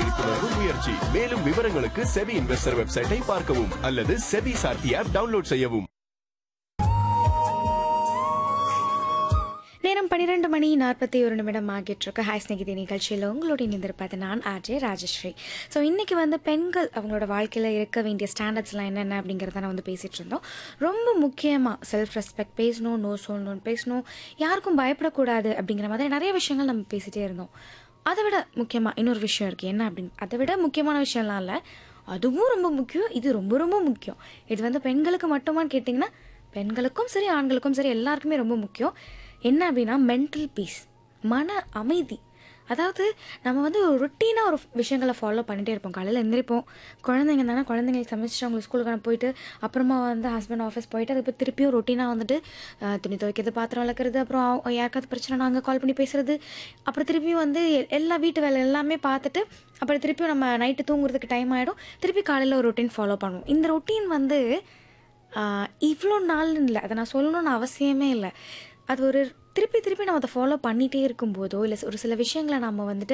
விழிப்புணர்வு முயற்சி மேலும் விவரங்களுக்கு செபி இன்வெஸ்டர் வெப்சைட்டை பார்க்கவும் அல்லது செபி சார்த்தி ஆப் டவுன்லோட் செய்யவும் நேரம் பன்னிரெண்டு மணி நாற்பத்தி ஒரு நிமிடம் ஆகிட்டு இருக்கு ஹாய் ஸ்நேகிதி நிகழ்ச்சியில் உங்களோட இணைந்திருப்பது நான் ஆர்ஜே ராஜஸ்ரீ ஸோ இன்றைக்கி வந்து பெண்கள் அவங்களோட வாழ்க்கையில் இருக்க வேண்டிய ஸ்டாண்டர்ட்ஸ்லாம் என்னென்ன அப்படிங்கிறத நான் வந்து பேசிகிட்டு இருந்தோம் ரொம்ப முக்கியமாக செல்ஃப் ரெஸ்பெக்ட் பேசணும் நோ சொல்லணும் பேசணும் யாருக்கும் பயப்படக்கூடாது அப்படிங்கிற மாதிரி நிறைய விஷயங்கள் நம்ம பேசிகிட்டே இருந்தோம் அதை விட முக்கியமாக இன்னொரு விஷயம் இருக்குது என்ன அப்படின்னு அதை விட முக்கியமான விஷயம்லாம் இல்லை அதுவும் ரொம்ப முக்கியம் இது ரொம்ப ரொம்ப முக்கியம் இது வந்து பெண்களுக்கு மட்டுமான்னு கேட்டிங்கன்னா பெண்களுக்கும் சரி ஆண்களுக்கும் சரி எல்லாருக்குமே ரொம்ப முக்கியம் என்ன அப்படின்னா மென்டல் பீஸ் மன அமைதி அதாவது நம்ம வந்து ஒரு ரொட்டீனாக ஒரு விஷயங்களை ஃபாலோ பண்ணிகிட்டே இருப்போம் காலையில் எந்திரிப்போம் குழந்தைங்க தானே குழந்தைங்களுக்கு சமைச்சிட்டு அவங்களுக்கு ஸ்கூலுக்கு போயிட்டு அப்புறமா வந்து ஹஸ்பண்ட் ஆஃபீஸ் போயிட்டு அதுக்கு திருப்பியும் ரொட்டீனாக வந்துட்டு அஹ், துணி துவைக்கிறது பாத்திரம் விளக்குறது அப்புறம் அவங்க யாருக்காவது பிரச்சனை நாங்கள் கால் பண்ணி பேசுறது அப்புறம் திருப்பியும் வந்து எ- எல்லா வீட்டு வேலை எல்லாமே பார்த்துட்டு அப்புறம் திருப்பியும் நம்ம நைட்டு தூங்குறதுக்கு டைம் ஆகிடும் திருப்பி காலையில் ஒரு ரொட்டீன் ஃபாலோ பண்ணுவோம் இந்த ரொட்டீன் வந்து இவ்வளோ நாள்னு இல்லை அதை நான் சொல்லணும்னு அவசியமே இல்லை அது ஒரு திருப்பி திருப்பி நம்ம அதை ஃபாலோ பண்ணிகிட்டே இருக்கும்போதோ இல்லை ஒரு சில விஷயங்களை நம்ம வந்துட்டு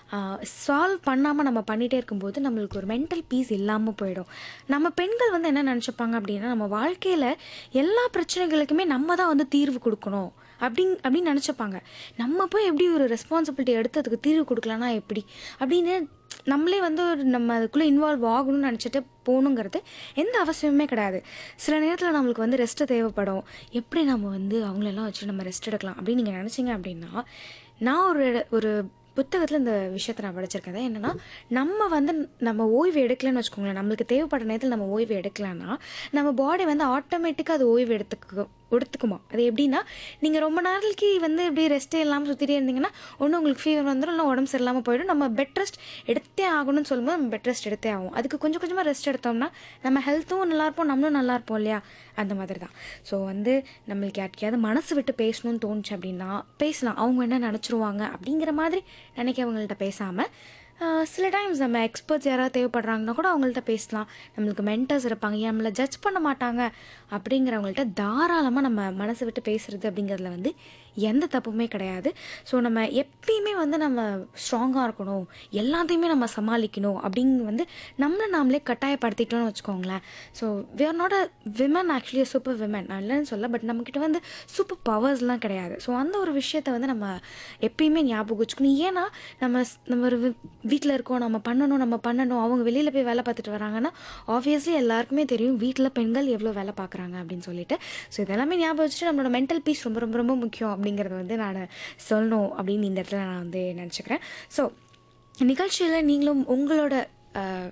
சால்வ் பண்ணாமல் நம்ம பண்ணிகிட்டே இருக்கும்போது நம்மளுக்கு ஒரு மென்டல் பீஸ் இல்லாமல் போயிடும் நம்ம பெண்கள் வந்து என்ன நினச்சிப்பாங்க அப்படின்னா நம்ம வாழ்க்கையில் எல்லா பிரச்சனைகளுக்குமே நம்ம தான் வந்து தீர்வு கொடுக்கணும் அப்படிங் அப்படின்னு நினச்சிப்பாங்க நம்ம போய் எப்படி ஒரு ரெஸ்பான்சிபிலிட்டி எடுத்து அதுக்கு தீர்வு கொடுக்கலன்னா எப்படி அப்படின்னு நம்மளே வந்து ஒரு நம்ம அதுக்குள்ளே இன்வால்வ் ஆகணும்னு நினச்சிட்டு போகணுங்கிறது எந்த அவசியமுமே கிடையாது சில நேரத்தில் நம்மளுக்கு வந்து ரெஸ்ட்டு தேவைப்படும் எப்படி நம்ம வந்து அவங்களெல்லாம் வச்சு நம்ம ரெஸ்ட் எடுக்கலாம் அப்படின்னு நீங்கள் நினச்சிங்க அப்படின்னா நான் ஒரு ஒரு புத்தகத்தில் இந்த விஷயத்தை நான் படிச்சிருக்கேன் அது என்னன்னா நம்ம வந்து நம்ம ஓய்வு எடுக்கலன்னு வச்சுக்கோங்களேன் நம்மளுக்கு தேவைப்பட்ட நேரத்தில் நம்ம ஓய்வு எடுக்கலன்னா நம்ம பாடி வந்து ஆட்டோமேட்டிக்காக அது ஓய்வு எடுத்துக்க எடுத்துக்குமா அது எப்படின்னா நீங்கள் ரொம்ப நாளைக்கு வந்து இப்படி ரெஸ்ட்டே இல்லாமல் சுற்றிட்டே இருந்தீங்கன்னா ஒன்று உங்களுக்கு ஃபீவர் வந்துடும் இல்லை உடம்பு சரியில்லாமல் போயிடும் நம்ம பெட் ரெஸ்ட் எடுத்தே ஆகணும்னு சொல்லும்போது நம்ம பெட் ரெஸ்ட் எடுத்தே ஆகும் அதுக்கு கொஞ்சம் கொஞ்சமாக ரெஸ்ட் எடுத்தோம்னா நம்ம ஹெல்த்தும் நல்லா இருப்போம் நம்மளும் நல்லா இருப்போம் இல்லையா அந்த மாதிரி தான் ஸோ வந்து நம்மளுக்கு யாருக்கையாவது மனசு விட்டு பேசணும்னு தோணுச்சு அப்படின்னா பேசலாம் அவங்க என்ன நினச்சிருவாங்க அப்படிங்கிற மாதிரி நினைக்கிறவங்கள்ட்ட பேசாமல் ஆஹ் சில டைம்ஸ் நம்ம எக்ஸ்பர்ட்ஸ் யாராவது தேவைப்படுறாங்கன்னா கூட அவங்கள்ட்ட பேசலாம் நம்மளுக்கு மென்டர்ஸ் இருப்பாங்க ஏன் நம்மளை ஜட்ஜ் பண்ண மாட்டாங்க அப்படிங்கிறவங்கள்ட்ட தாராளமாக நம்ம மனசை விட்டு பேசுறது அப்படிங்கிறதுல வந்து எந்த தப்புமே கிடையாது ஸோ நம்ம எப்பயுமே வந்து நம்ம ஸ்ட்ராங்காக இருக்கணும் எல்லாத்தையுமே நம்ம சமாளிக்கணும் அப்படிங்க வந்து நம்மளை நாமளே கட்டாயப்படுத்திட்டோம்னு வச்சுக்கோங்களேன் so we are not a women actually super women நான் இல்லைன்னு சொல்ல பட் நம்மக்கிட்ட வந்து சூப்பர் பவர்ஸ்லாம் கிடையாது ஸோ அந்த ஒரு விஷயத்த வந்து நம்ம எப்பயுமே ஞாபகம் வச்சுக்கணும் ஏன்னா நம்ம ஸ்- நம்ம ஒரு வீட்டில் இருக்கோம் நம்ம பண்ணணும் நம்ம பண்ணணும் அவங்க வெளியில் போய் வேலை பார்த்துட்டு வராங்கன்னா ஆப்வியஸ்லி எல்லாருக்குமே தெரியும் வீட்டில் பெண்கள் எவ்வளோ வேலை பார்க்குறாங்க அப்படின்னு சொல்லிட்டு ஸோ இதெல்லாமே ஞாபகம் வச்சுட்டு நம்மளோட மென்டல் பீஸ் ரொம்ப ரொம்ப ரொம்ப முக்கியம் அப்படிங்கிறத வந்து நான் சொல்லணும் அப்படின்னு இந்த இடத்துல நான் வந்து நினச்சிக்கிறேன் ஸோ நிகழ்ச்சியில் நீங்களும் உங்களோட அஹ்,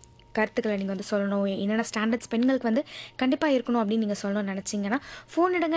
கருத்துக்களை நீங்கள் வந்து சொல்லணும் என்னென்ன ஸ்டாண்டர்ட்ஸ் பெண்களுக்கு வந்து கண்டிப்பாக இருக்கணும் அப்படின்னு நீங்கள் சொல்லணும்னு நினச்சிங்கன்னா ஃபோன் எடுங்க